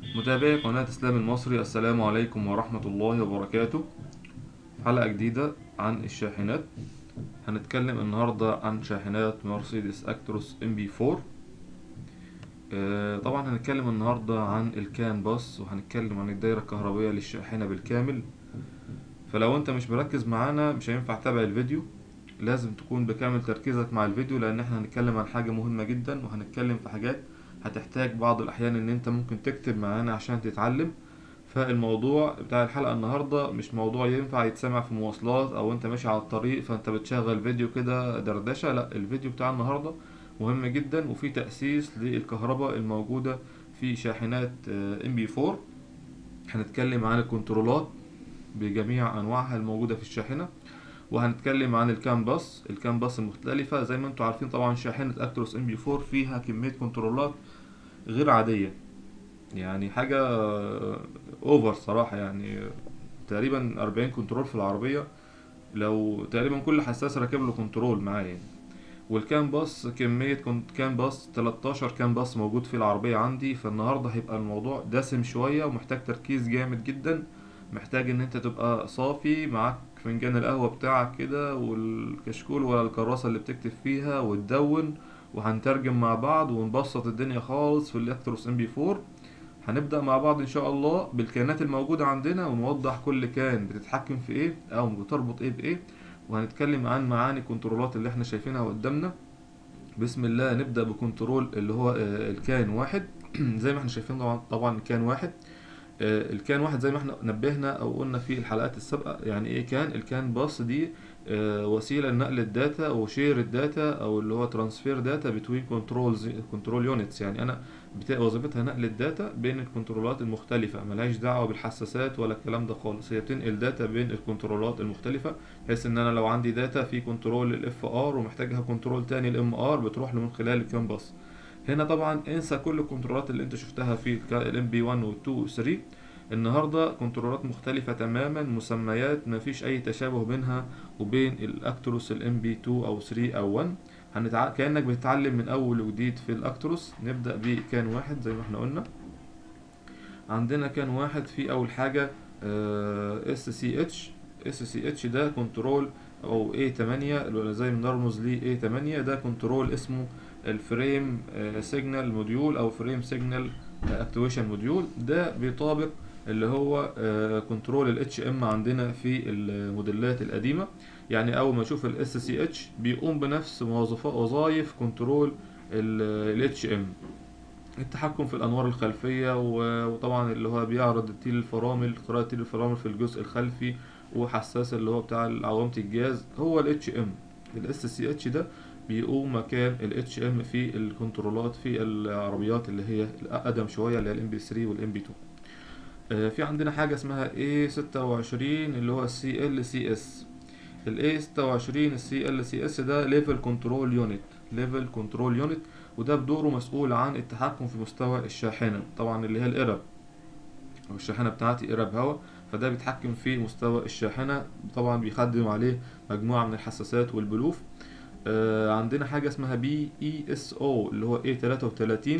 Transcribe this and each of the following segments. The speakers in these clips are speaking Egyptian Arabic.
متابعي قناة إسلام المصري السلام عليكم ورحمة الله وبركاته حلقة جديدة عن الشاحنات هنتكلم النهاردة عن شاحنات مرسيدس أكتروس ام بي 4 طبعا هنتكلم النهاردة عن الكان باص وهنتكلم عن الدايرة الكهربية للشاحنة بالكامل فلو انت مش مركز معانا مش هينفع تتابع الفيديو لازم تكون بكامل تركيزك مع الفيديو لان احنا هنتكلم عن حاجة مهمة جدا وهنتكلم في حاجات هتحتاج بعض الاحيان ان انت ممكن تكتب معانا عشان تتعلم فالموضوع بتاع الحلقة النهاردة مش موضوع ينفع يتسمع في مواصلات او انت ماشي على الطريق فانت بتشغل فيديو كده دردشة لا الفيديو بتاع النهاردة مهم جدا وفي تأسيس للكهرباء الموجودة في شاحنات ام بي 4 هنتكلم عن الكنترولات بجميع انواعها الموجودة في الشاحنة وهنتكلم عن الكام باص الكام باص المختلفة زي ما انتم عارفين طبعا شاحنة اكتروس ام بي 4 فيها كمية كنترولات غير عادية يعني حاجة اوفر صراحة يعني تقريبا 40 كنترول في العربية لو تقريبا كل حساس راكب له كنترول معاه يعني والكام باص كمية كنت كام باص 13 كام باص موجود في العربية عندي فالنهاردة هيبقى الموضوع دسم شوية ومحتاج تركيز جامد جدا محتاج ان انت تبقى صافي معاك فنجان القهوة بتاعك كده والكشكول ولا الكراسة اللي بتكتب فيها وتدون وهنترجم مع بعض ونبسط الدنيا خالص في الاكتروس ام بي 4 هنبدأ مع بعض ان شاء الله بالكيانات الموجودة عندنا ونوضح كل كان بتتحكم في ايه او بتربط ايه بايه وهنتكلم عن معاني الكنترولات اللي احنا شايفينها قدامنا بسم الله نبدأ بكنترول اللي هو الكان واحد زي ما احنا شايفين طبعا طبعا كان واحد الكان واحد زي ما احنا نبهنا او قلنا في الحلقات السابقه يعني ايه كان الكان باص دي وسيله لنقل الداتا وشير الداتا او اللي هو ترانسفير داتا بتوين كنترولز كنترول يونتس يعني انا وظيفتها نقل الداتا بين الكنترولات المختلفه ملهاش دعوه بالحساسات ولا الكلام ده خالص هي بتنقل داتا بين الكنترولات المختلفه بحيث ان انا لو عندي داتا في كنترول الاف ار ومحتاجها كنترول تاني الام ار بتروح له من خلال الكان باص هنا طبعا انسى كل الكنترولات اللي انت شفتها في الام بي 1 و 2 و 3 النهاردة كنترولات مختلفة تماما مسميات مفيش أي تشابه بينها وبين الأكتروس الام بي 2 أو 3 أو 1 هنتع... كأنك بتتعلم من أول وجديد في الأكتروس نبدأ بكان واحد زي ما احنا قلنا عندنا كان واحد في أول حاجة اس سي اتش اس سي اتش ده كنترول أو اي 8 زي ما نرمز ليه اي 8 ده كنترول اسمه الفريم سيجنال موديول أو فريم سيجنال اكتويشن موديول ده بيطابق اللي هو كنترول الاتش ام عندنا في الموديلات القديمه يعني اول ما اشوف الاس سي اتش بيقوم بنفس وظائف كنترول الاتش ام التحكم في الانوار الخلفيه وطبعا اللي هو بيعرض تيل الفرامل قراءه تيل الفرامل في الجزء الخلفي وحساس اللي هو بتاع عوامه الجاز هو الاتش ام الاس سي اتش ده بيقوم مكان الاتش ام في الكنترولات في العربيات اللي هي الاقدم شويه اللي هي الام بي 3 والام بي 2 في عندنا حاجة اسمها A26 اللي هو السي ال سي اس ال A26 السي ال سي اس ده ليفل كنترول يونت ليفل كنترول يونت وده بدوره مسؤول عن التحكم في مستوى الشاحنة طبعا اللي هي الإرب أو الشاحنة بتاعتي إرب هواء فده بيتحكم في مستوى الشاحنة طبعا بيخدم عليه مجموعة من الحساسات والبلوف آه عندنا حاجة اسمها بي اي اس او اللي هو A33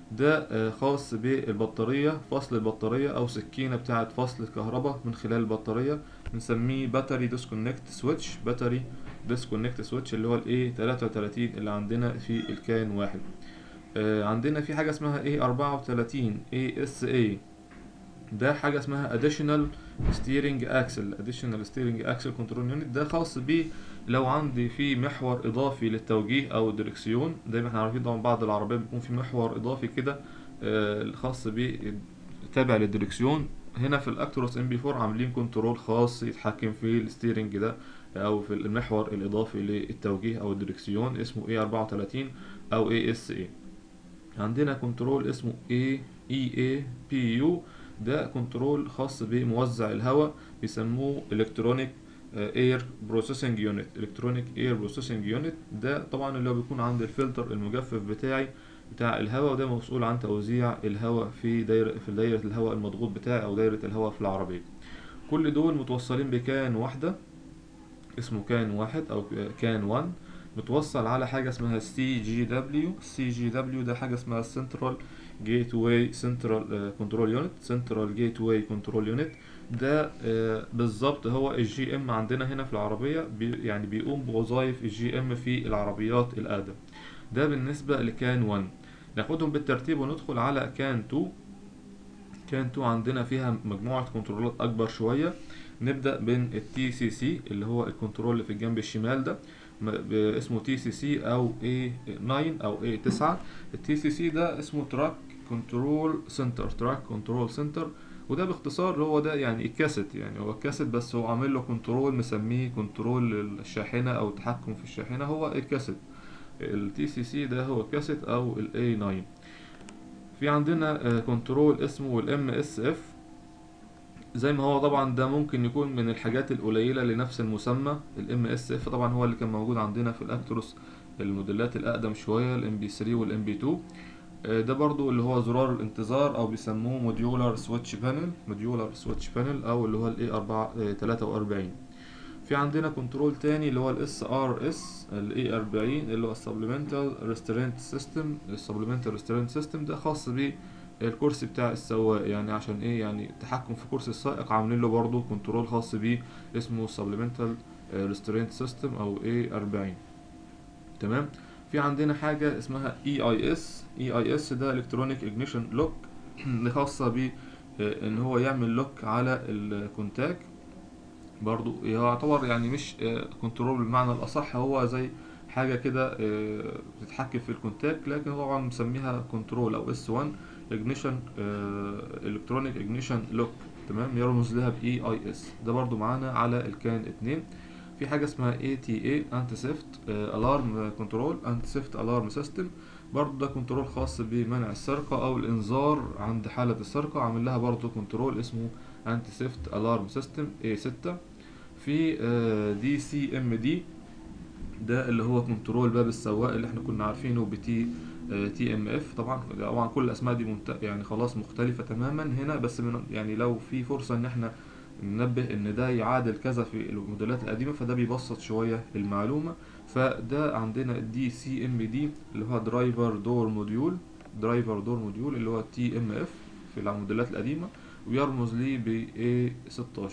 ده خاص بالبطارية فصل البطارية أو سكينة بتاعة فصل الكهرباء من خلال البطارية بنسميه باتري ديسكونكت سويتش باتري ديسكونكت سويتش اللي هو ال A33 اللي عندنا في الكان واحد عندنا في حاجة اسمها A34 ASA ده حاجة اسمها additional steering axle additional steering axle control unit ده خاص بيه لو عندي في محور اضافي للتوجيه او الدركسيون زي ما احنا عارفين طبعا بعض العربيات بيكون في محور اضافي كده الخاص بيه تابع للدركسيون هنا في الاكتروس ام بي 4 عاملين كنترول خاص يتحكم في الستيرنج ده او في المحور الاضافي للتوجيه او الدركسيون اسمه اي 34 او اي اس اي عندنا كنترول اسمه اي اي اي بي يو ده كنترول خاص بموزع الهواء بيسموه الكترونيك اير بروسيسنج يونت الكترونيك اير بروسيسنج يونت ده طبعا اللي هو بيكون عند الفلتر المجفف بتاعي بتاع الهواء وده مسؤول عن توزيع الهواء في دايرة في دايرة الهواء المضغوط بتاعي او دايرة الهواء في العربية كل دول متوصلين بكان واحدة اسمه كان واحد او كان 1 متوصل على حاجة اسمها سي جي دبليو سي جي دبليو ده حاجة اسمها سنترال جيت واي سنترال كنترول يونت سنترال جيت واي كنترول يونت ده آه، بالظبط هو الجي ام عندنا هنا في العربية بي يعني بيقوم بوظائف الجي ام في العربيات الأقدم ده بالنسبة لكان 1 ناخدهم بالترتيب وندخل على كان 2 كان 2 عندنا فيها مجموعة كنترولات أكبر شوية نبدأ بين التي سي سي اللي هو الكنترول اللي في الجنب الشمال ده م- ب- اسمه تي سي سي أو A9 أو A9 التي سي سي ده اسمه تراك كنترول سنتر تراك كنترول سنتر وده باختصار هو ده يعني الكاسيت يعني هو الكاسيت بس هو عامل له كنترول مسميه كنترول الشاحنة أو التحكم في الشاحنة هو الكاسيت التي سي سي ده هو الكاسيت أو ال A9 في عندنا كنترول اسمه الام اس اف زي ما هو طبعا ده ممكن يكون من الحاجات القليله لنفس المسمى الام اس اف طبعا هو اللي كان موجود عندنا في الاكتروس الموديلات الاقدم شويه الام بي 3 والام بي 2 آه، ده برضو اللي هو زرار الانتظار او بيسموه موديولار سويتش بانل موديولار سويتش بانل او اللي هو الاي 4 43 في عندنا كنترول تاني اللي هو الاس ار اس الاي 40 اللي هو السبلمنتال ريسترينت سيستم السبلمنتال ريسترينت سيستم ده خاص بالكرسي بتاع السواق يعني عشان ايه يعني تحكم في كرسي السائق عاملين له برضه كنترول خاص بيه اسمه سبلمنتال ريسترينت سيستم او اي 40 تمام في عندنا حاجة اسمها اي اي اس اي اي اس ده الكترونيك اجنيشن لوك دي خاصة ب ان هو يعمل لوك على الكونتاك برضو هو يعتبر يعني مش كنترول بالمعنى الأصح هو زي حاجة كده آه، بتتحكم في الكونتاك لكن هو طبعا مسميها كنترول أو اس 1 اجنيشن الكترونيك اجنيشن لوك تمام يرمز لها باي اي اس ده برضو معانا على الكان 2 في حاجة اسمها اي تي اي انتي سيفت الارم كنترول انتي سيفت الارم سيستم برضو ده كنترول خاص بمنع السرقة او الانذار عند حالة السرقة عامل لها برضو كنترول اسمه انتي سيفت الارم سيستم اي 6 في دي سي ام دي ده اللي هو كنترول باب السواق اللي احنا كنا عارفينه بتي تي ام اف طبعا طبعا كل الاسماء دي منت... يعني خلاص مختلفة تماما هنا بس من يعني لو في فرصة ان احنا ننبه ان ده يعادل كذا في الموديلات القديمة فده بيبسط شوية المعلومة فده عندنا دي سي ام دي اللي هو درايفر دور موديول درايفر دور موديول اللي هو تي ام اف في الموديلات القديمة ويرمز ليه ب A16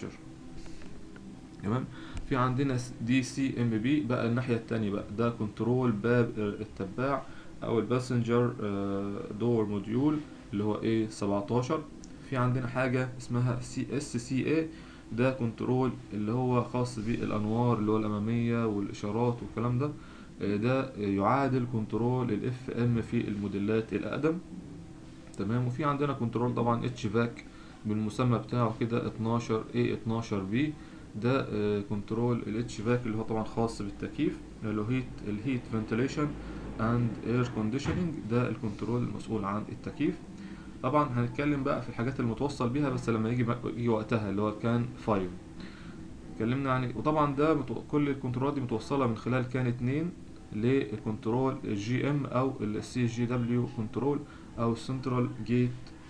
تمام في عندنا دي سي ام بي بقى الناحية التانية بقى ده كنترول باب التباع او الباسنجر دور موديول اللي هو ايه 17 في عندنا حاجة اسمها سي اس سي اي ده كنترول اللي هو خاص بالانوار اللي هو الامامية والاشارات والكلام ده آه، ده يعادل كنترول الاف ام في الموديلات الاقدم تمام وفي عندنا كنترول طبعا اتش فاك بالمسمى بتاعه كده 12 اي 12 بي ده آه، كنترول الاتش فاك اللي هو طبعا خاص بالتكييف اللي هو هيت الهيت فنتيليشن اند اير كونديشننج ده الكنترول المسؤول عن التكييف طبعا هنتكلم بقى في الحاجات المتوصل بيها بس لما يجي يجي وقتها اللي هو كان 5 اتكلمنا عن وطبعا ده متو... كل الكنترولات دي متوصله من خلال كان 2 لكنترول الجي ام او السي جي دبليو كنترول او سنترال جيت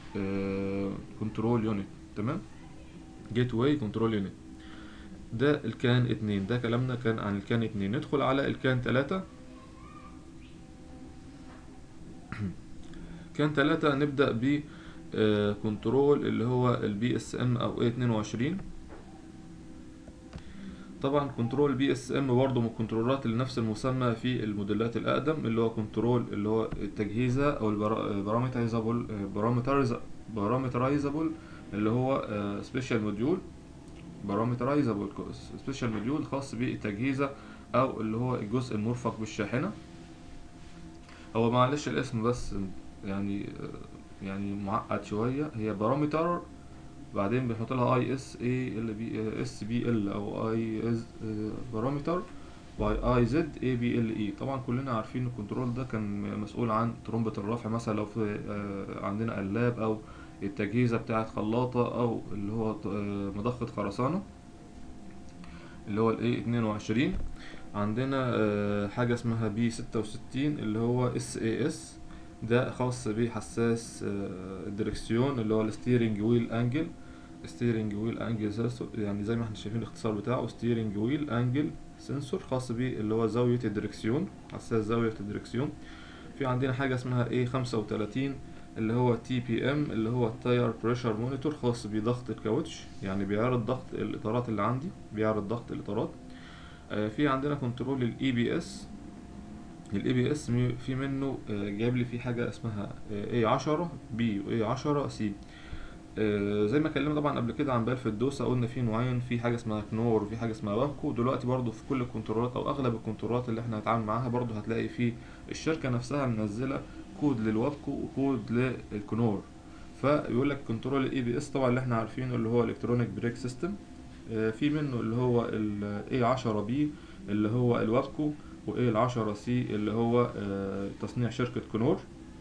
كنترول يونت تمام جيت واي كنترول يونت ده الكان 2 ده كلامنا كان عن الكان 2 ندخل على الكان 3 كان 3 نبدأ ب كنترول اللي هو البي اس ام او اي 22 طبعا كنترول بي اس ام برضه من الكنترولات اللي نفس المسمى في الموديلات الاقدم اللي هو كنترول اللي هو التجهيزه او البارامترايزابل بارامترايزابل اللي هو سبيشال موديول بارامترايزابل سبيشال موديول خاص بالتجهيزه او اللي هو الجزء المرفق بالشاحنه هو معلش الاسم بس يعني يعني معقد شويه هي بارامتر بعدين بنحط لها اي اس اي ال بي اس بي ال او اي اس بارامتر باي اي زد اي بي ال اي طبعا كلنا عارفين الكنترول ده كان مسؤول عن ترمبة الرفع مثلا لو في آه، عندنا قلاب او التجهيزة بتاعة خلاطة او اللي هو آه، مضخة خرسانة اللي هو الاي 22 عندنا آه، حاجة اسمها بي 66 اللي هو اس اي اس ده خاص بحساس آه، الدركسيون اللي هو الستيرنج ويل انجل ستيرنج ويل انجل سنسور يعني زي ما احنا شايفين الاختصار بتاعه ستيرنج ويل انجل سنسور خاص بيه اللي هو زاوية الدركسيون حساس زاوية الدركسيون في عندنا حاجة اسمها ايه 35 اللي هو تي بي ام اللي هو التاير بريشر مونيتور خاص بضغط الكاوتش يعني بيعرض ضغط الاطارات اللي عندي بيعرض ضغط الاطارات آه، في عندنا كنترول الاي بي اس الاي بي اس في منه آه، جايب لي فيه حاجه اسمها اي 10 بي واي 10 سي زي ما اتكلمنا طبعا قبل كده عن بلف الدوسه قلنا في نوعين في حاجه اسمها كنور وفي حاجه اسمها وابكو دلوقتي برضو في كل الكنترولات او اغلب الكنترولات اللي احنا هنتعامل معاها برضو هتلاقي في الشركه نفسها منزله كود للوابكو وكود للكنور فبيقول لك كنترول الاي بي اس طبعا اللي احنا عارفينه اللي هو الكترونيك بريك سيستم في منه اللي هو الاي 10 بي اللي هو الوابكو وايه العشرة سي اللي هو آه، تصنيع شركة كنور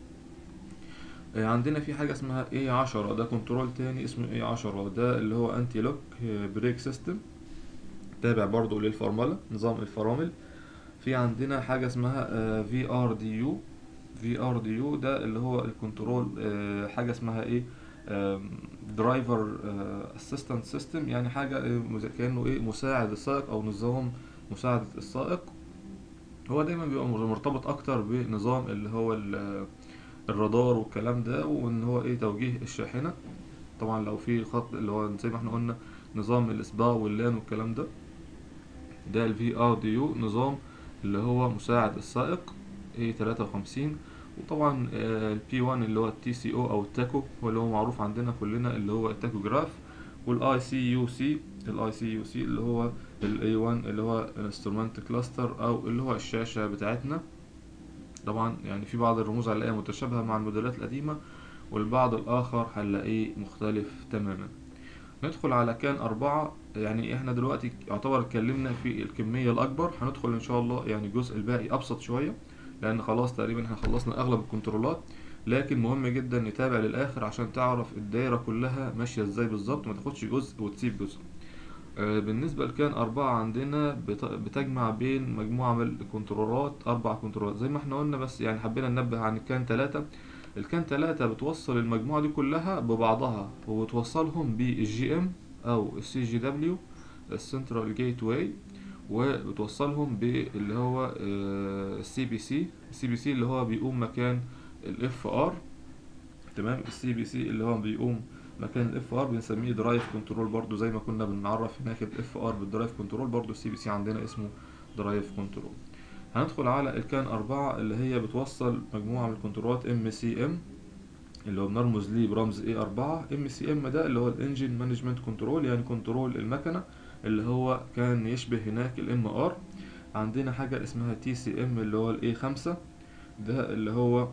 آه، عندنا في حاجة اسمها ايه عشرة ده كنترول تاني اسمه ايه عشرة ده اللي هو انتي لوك بريك سيستم تابع برضو للفرملة نظام الفرامل في عندنا حاجة اسمها في ار دي يو في ار دي يو ده اللي هو الكنترول آه، حاجة اسمها ايه درايفر اسيستنت سيستم يعني حاجة آه، مز- كأنه ايه مساعد السائق او نظام مساعدة السائق هو دايما بيبقى مر- مرتبط اكتر بنظام اللي هو ال- الرادار والكلام ده وان هو ايه توجيه الشاحنة طبعا لو في خط اللي هو زي ما احنا قلنا نظام الاسباع واللان والكلام ده ده ال VRDU نظام اللي هو مساعد السائق A53 وطبعا ال P1 اللي هو ال TCO أو التاكو هو اللي هو معروف عندنا كلنا اللي هو التاكوجراف وال ICUC ال ICUC اللي هو ال A1 اللي هو Instrument Cluster أو اللي هو الشاشة بتاعتنا طبعا يعني في بعض الرموز هنلاقيها متشابهة مع الموديلات القديمة والبعض الآخر هنلاقيه مختلف تماما ندخل على كان أربعة يعني احنا دلوقتي يعتبر اتكلمنا في الكمية الأكبر هندخل إن شاء الله يعني الجزء الباقي أبسط شوية لأن خلاص تقريبا احنا خلصنا أغلب الكنترولات لكن مهم جدا نتابع للآخر عشان تعرف الدايرة كلها ماشية ازاي بالظبط ما تاخدش جزء وتسيب جزء آه، بالنسبة لكان أربعة عندنا بت- بتجمع بين مجموعة من الكنترولات أربع كنترولات زي ما احنا قلنا بس يعني حبينا ننبه عن الكان تلاتة الكان تلاتة بتوصل المجموعة دي كلها ببعضها وبتوصلهم بالجي ام أو السي جي دبليو السنترال جيت واي وبتوصلهم باللي هو السي بي سي السي بي سي اللي هو بيقوم مكان الاف ار تمام السي بي سي اللي هو بيقوم مكان الاف ار بنسميه درايف كنترول برضو زي ما كنا بنعرف هناك الاف ار بالدرايف كنترول برضو السي بي سي عندنا اسمه درايف كنترول هندخل على الكان أربعة اللي هي بتوصل مجموعة من الكنترولات ام سي ام اللي هو بنرمز ليه برمز اي أربعة ام سي ام ده اللي هو الانجن مانجمنت كنترول يعني كنترول المكنة اللي هو كان يشبه هناك الام ار عندنا حاجة اسمها تي سي ام اللي هو الاي خمسة ده اللي هو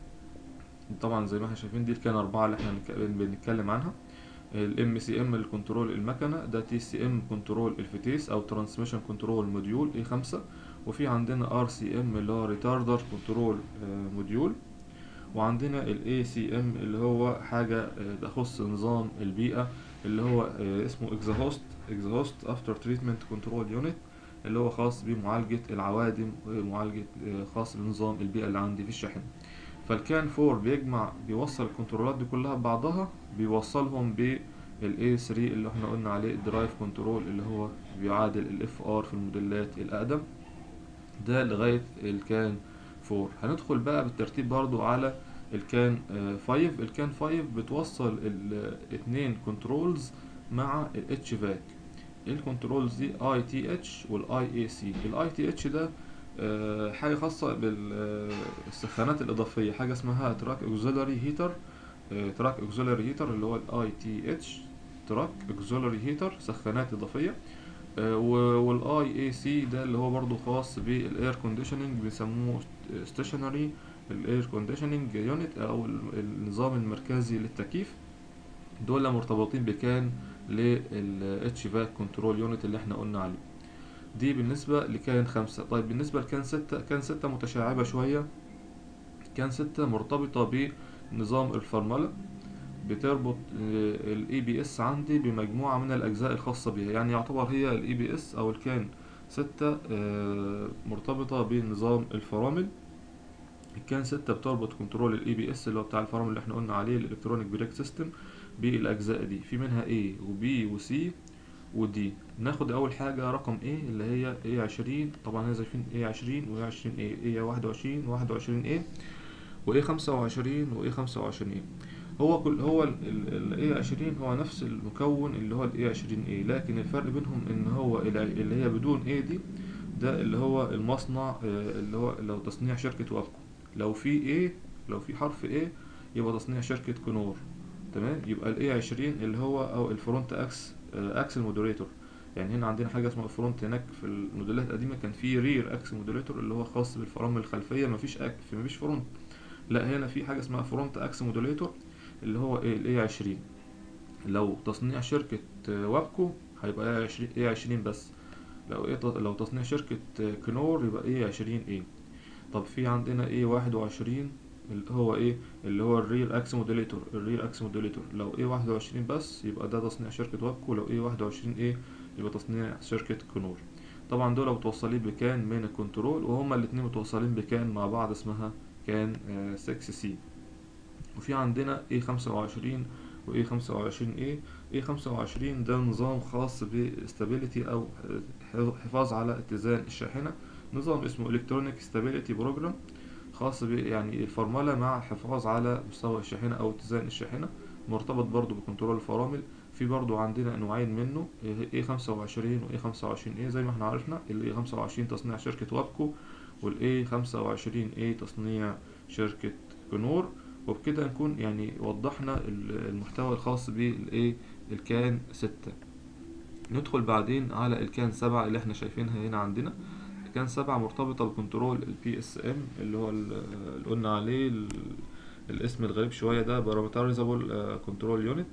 طبعا زي ما احنا شايفين دي الكان أربعة اللي احنا بنك- بنتكلم عنها الام سي ام الكنترول المكنة ده تي سي ام كنترول الفتيس او ترانسميشن كنترول موديول اي خمسة وفي عندنا ار سي ام اللي هو ريتاردر كنترول موديول وعندنا الاي سي ام اللي هو حاجة آه، تخص نظام البيئة اللي هو آه، اسمه اكزهوست اكزهوست افتر تريتمنت كنترول يونت اللي هو خاص بمعالجة العوادم ومعالجة آه، خاص بنظام البيئة اللي عندي في الشاحنة فالكان 4 بيجمع بيوصل الكنترولات دي كلها ببعضها بيوصلهم بالاي 3 اللي احنا قلنا عليه الدرايف كنترول اللي هو بيعادل الاف ار في الموديلات الاقدم ده لغاية الكان 4 هندخل بقى بالترتيب برضو على الكان 5 الكان 5 بتوصل الاثنين كنترولز مع الاتش فاك الكنترولز دي اي تي اتش والاي اي سي الاي تي اتش ده آه، حاجة خاصة بالسخانات الإضافية حاجة اسمها تراك اوكسيلاري هيتر تراك اوكسيلاري هيتر اللي هو الاي تي اتش تراك اوكسيلاري هيتر سخانات إضافية والاي اي سي ده اللي هو برضو خاص بالاير كونديشننج بيسموه ستيشنري الاير كونديشننج يونت او ال- النظام المركزي للتكييف دول مرتبطين بكان للاتش فاك كنترول يونت اللي احنا قلنا عليه دي بالنسبة لكان خمسة طيب بالنسبة لكان ستة كان ستة متشعبة شوية كان ستة مرتبطة بنظام الفرملة بتربط الاي بي اس عندي بمجموعة من الأجزاء الخاصة بها يعني يعتبر هي الاي بي اس أو الكان ستة آه، مرتبطة بنظام الفرامل الكان ستة بتربط كنترول الاي بي اس اللي هو بتاع الفرامل اللي احنا قلنا عليه الالكترونيك بريك سيستم بالاجزاء دي في منها A و B و C و D ناخد اول حاجة رقم A اللي هي A 20 طبعا هي شايفين A 20 و A 20 A A 21 و 21 A وايه خمسة وعشرين وايه خمسة وعشرين هو كل هو الاي عشرين هو نفس المكون اللي هو الاي عشرين ايه لكن الفرق بينهم ان هو ال- اللي هي بدون ايه دي ده اللي هو المصنع آه، اللي هو لو تصنيع شركة وابكو لو في ايه لو في حرف ايه يبقى تصنيع شركة كنور تمام يبقى الاي عشرين اللي هو او الفرونت اكس آه، اكسل مودريتور يعني هنا عندنا حاجه اسمها فرونت هناك في الموديلات القديمه كان في رير اكس مودريتور اللي هو خاص بالفرامل الخلفيه مفيش أك... مفيش فرونت لا هنا في حاجه اسمها فرونت اكس مودريتور اللي هو ايه الاي 20 لو تصنيع شركه آه، وابكو هيبقى اي 20 اي 20 بس لو ايه لو تصنيع شركه آه، كنور يبقى ايه 20 ايه طب في عندنا ايه 21 اللي هو ايه اللي هو الرير اكس موديليتور الرير اكس موديليتور لو ايه 21 بس يبقى ده تصنيع شركة وابكو لو ايه 21 ايه يبقى تصنيع شركة كنور طبعا دول متوصلين بكان من الكنترول وهما الاتنين متوصلين بكان مع بعض اسمها كان 6 سي وفي عندنا ايه 25 وايه 25 ايه ايه 25 ده نظام خاص باستابيليتي او حفاظ على اتزان الشاحنة نظام اسمه الكترونيك ستابيليتي بروجرام خاص ب يعني الفرملة مع الحفاظ على مستوى الشاحنة أو اتزان الشاحنة مرتبط برضو بكنترول الفرامل في برضو عندنا نوعين منه ايه خمسة وعشرين وايه خمسة وعشرين ايه زي ما احنا عرفنا الاي خمسة وعشرين تصنيع شركة وابكو والاي خمسة وعشرين ايه تصنيع شركة كنور وبكده نكون يعني وضحنا ال- المحتوى الخاص بالايه الكان ستة ندخل بعدين على الكان سبعة اللي احنا شايفينها هنا عندنا كان سبعة مرتبطة بكنترول البي اس ام اللي هو ال- اللي قلنا عليه ال- الاسم الغريب شوية ده بارامترايزابل كنترول يونت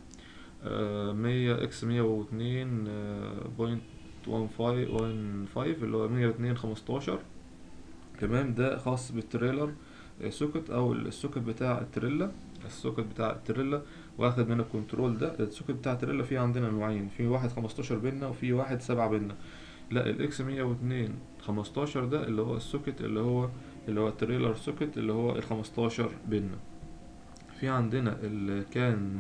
مية اكس مية واتنين بوينت وان فايف وان فايف اللي هو مية واتنين خمستاشر تمام ده خاص بالتريلر سوكت او السوكت بتاع التريلا السوكت بتاع التريلا واخد من الكنترول ده السوكت بتاع التريلا فيه عندنا نوعين في واحد خمستاشر بينا وفي واحد سبعة بينا لا الاكس مية واتنين خمستاشر ده اللي هو السوكت اللي هو اللي هو التريلر سوكت اللي هو الخمستاشر بينا في عندنا الكان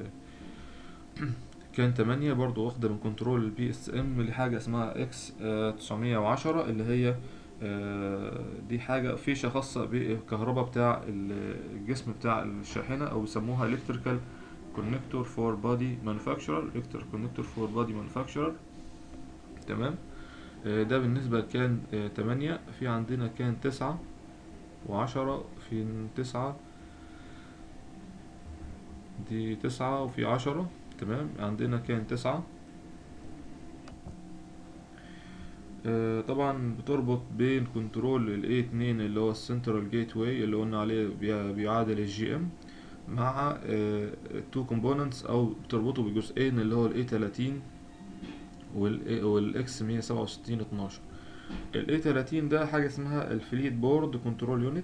كان تمانية برضو واخدة من كنترول البي اس ام لحاجة اسمها اكس تسعمية وعشرة اللي هي آه، دي حاجة فيشة خاصة بالكهرباء بتاع الجسم بتاع الشاحنة أو بيسموها electrical connector for body manufacturer electrical connector for body manufacturer تمام آه، ده بالنسبة لكان آه، تمانية في عندنا كان تسعة وعشرة في تسعة دي تسعة وفي عشرة تمام عندنا كان تسعة آه، طبعا بتربط بين كنترول ال A2 اللي هو السنترال جيت واي اللي قلنا عليه بي- بيعادل الجي ام مع تو كومبوننتس او بتربطه بجزئين اللي هو ال A30 وال والاكس 167 12 ال A30 ده حاجة اسمها الفليت بورد كنترول يونت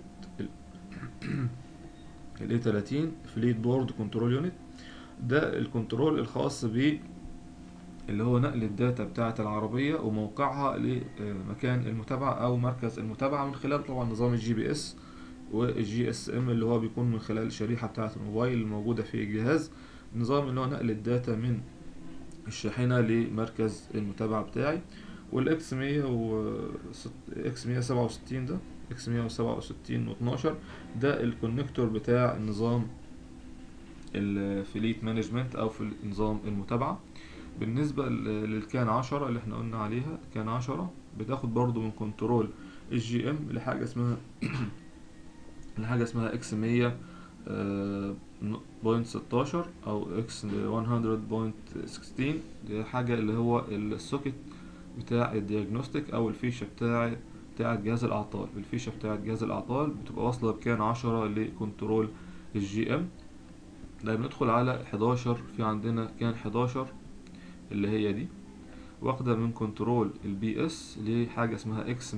ال A30 فليت بورد كنترول يونت ده الكنترول الخاص ب اللي هو نقل الداتا بتاعة العربية وموقعها لمكان المتابعة أو مركز المتابعة من خلال طبعا نظام الجي بي اس والجي اس ام اللي هو بيكون من خلال الشريحة بتاعة الموبايل الموجودة في الجهاز نظام اللي هو نقل الداتا من الشاحنة لمركز المتابعة بتاعي والاكس مية و اكس مية سبعة وستين ده اكس مية وسبعة وستين واتناشر ده الكونكتور بتاع النظام الفليت مانجمنت او في نظام المتابعة بالنسبة ل- للكان عشرة اللي احنا قلنا عليها كان عشرة بتاخد برضو من كنترول الجي ام لحاجة اسمها لحاجة اسمها اكس مية بوينت ستاشر او اكس 100 بوينت سكستين دي حاجة اللي هو السوكت بتاع الدياجنوستيك او الفيشة بتاع بتاعة جهاز الاعطال الفيشة بتاعة جهاز الاعطال بتبقى واصلة بكان عشرة لكنترول الجي ام ده بندخل على 11 في عندنا كان 11 اللي هي دي واخدة من كنترول البي اس لحاجة اسمها اكس 103.7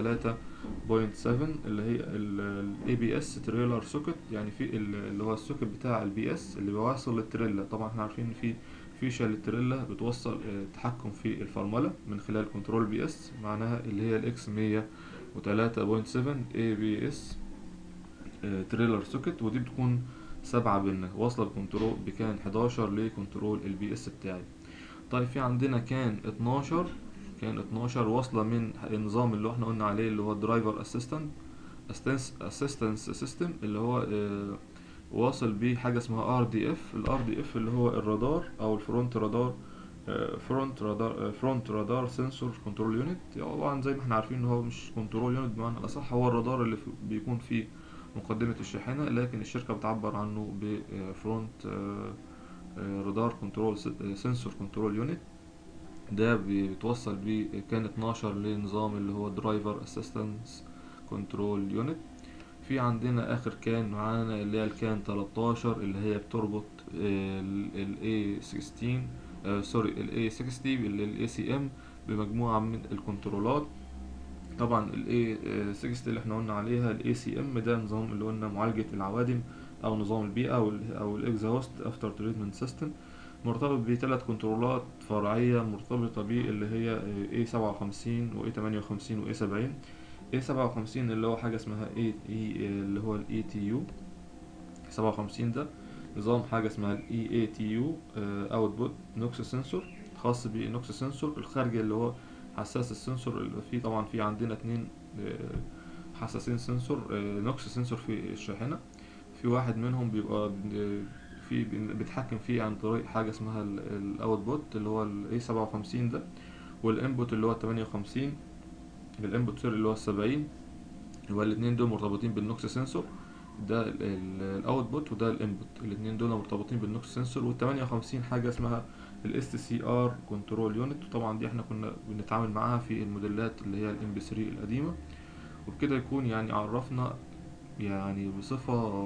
اللي هي الاي بي اس تريلر سوكت يعني في ال- اللي هو السوكت بتاع البي اس اللي بيوصل للتريلا طبعا احنا عارفين ان في فيشة للتريلا بتوصل آه، تحكم في الفرملة من خلال كنترول بي اس معناها اللي هي الاكس 103.7 اي بي اس تريلر سوكت ودي بتكون سبعة بينا واصلة بكنترول بكان 11 لكنترول البي اس بتاعي طيب في عندنا كان 12 كان 12 واصلة من النظام اللي احنا قلنا عليه اللي هو الدرايفر اسيستنت اسيستنس سيستم اللي هو آه، واصل بيه حاجه اسمها ار دي اف الار دي اف اللي هو الرادار او الفرونت رادار فرونت رادار فرونت رادار سنسور كنترول يونت طبعا زي ما احنا عارفين ان هو مش كنترول يونت بمعنى الاصح هو الرادار اللي في- بيكون فيه مقدمة الشاحنة لكن الشركة بتعبر عنه بفرونت رادار كنترول سنسور كنترول يونت ده بيتوصل بيه كان 12 لنظام اللي هو درايفر اسيستنس كنترول يونت في عندنا اخر كان معانا اللي هي الكان 13 اللي هي بتربط ال A16 آه، سوري ال A60 ال ACM بمجموعة من الكنترولات طبعا ال A60 اللي احنا قلنا عليها ال ACM ده نظام اللي قلنا معالجة العوادم او نظام البيئة او ال او الاكزهوست افتر تريتمنت سيستم مرتبط بثلاث كنترولات فرعية مرتبطة بيه اللي هي A57 و A58 و A70 A57 اللي هو حاجة اسمها A E اللي هو ال ETU 57 ده نظام حاجة اسمها ال EATU Output NOx سنسور خاص بالنوكس سنسور الخارجي اللي هو حساس السنسور اللي فيه طبعا في عندنا اتنين آه، حساسين سنسور نوكس سنسور في الشاحنة في واحد منهم بيبقى بن- في بن- بيتحكم فيه عن طريق حاجة اسمها الاوتبوت اللي هو ال A57 ده والانبوت اللي هو 58 الانبوت سوري اللي هو السبعين يبقى الاتنين دول مرتبطين بالنوكس سنسور ده الاوتبوت وده الانبوت الاتنين دول مرتبطين بالنوكس سنسور وال 58 حاجه اسمها الاس تي سي ار كنترول يونت وطبعا دي احنا كنا بنتعامل معاها في الموديلات اللي هي الام بي 3 القديمه وبكده يكون يعني عرفنا يعني بصفه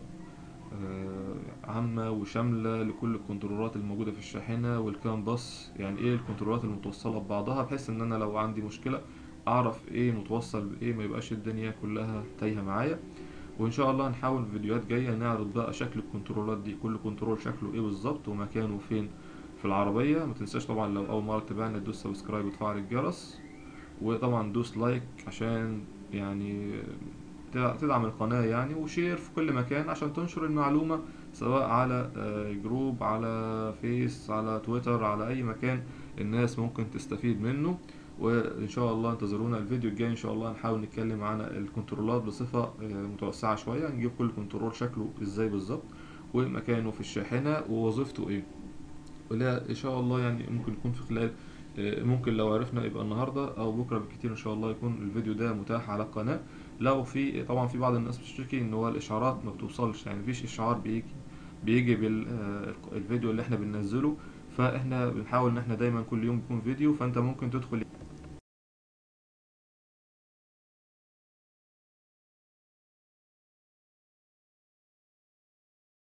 آه، عامة وشاملة لكل الكنترولات الموجودة في الشاحنة والكام باص يعني ايه الكنترولات المتوصلة ببعضها بحيث ان انا لو عندي مشكلة اعرف ايه متوصل بايه ما يبقاش الدنيا كلها تايهة معايا وان شاء الله هنحاول في فيديوهات جاية نعرض بقى شكل الكنترولات دي كل كنترول شكله ايه بالظبط ومكانه فين في العربية ما تنساش طبعا لو اول مرة تتابعنا تدوس سبسكرايب وتفعل الجرس وطبعا دوس لايك عشان يعني تدع- تدعم القناة يعني وشير في كل مكان عشان تنشر المعلومة سواء على آه، جروب على فيس على تويتر على أي مكان الناس ممكن تستفيد منه وإن شاء الله انتظرونا الفيديو الجاي إن شاء الله هنحاول نتكلم عن الكنترولات بصفة آه، متوسعة شوية نجيب كل كنترول شكله إزاي بالظبط ومكانه في الشاحنة ووظيفته إيه ولا ان شاء الله يعني ممكن يكون في خلال آه، ممكن لو عرفنا يبقى النهارده او بكره بالكتير ان شاء الله يكون الفيديو ده متاح على القناه لو في طبعا في بعض الناس بتشتكي ان هو الاشعارات ما بتوصلش يعني مفيش اشعار بيجي بيجي بالفيديو اللي احنا بننزله فاحنا بنحاول ان احنا دايما كل يوم يكون فيديو فانت ممكن تدخل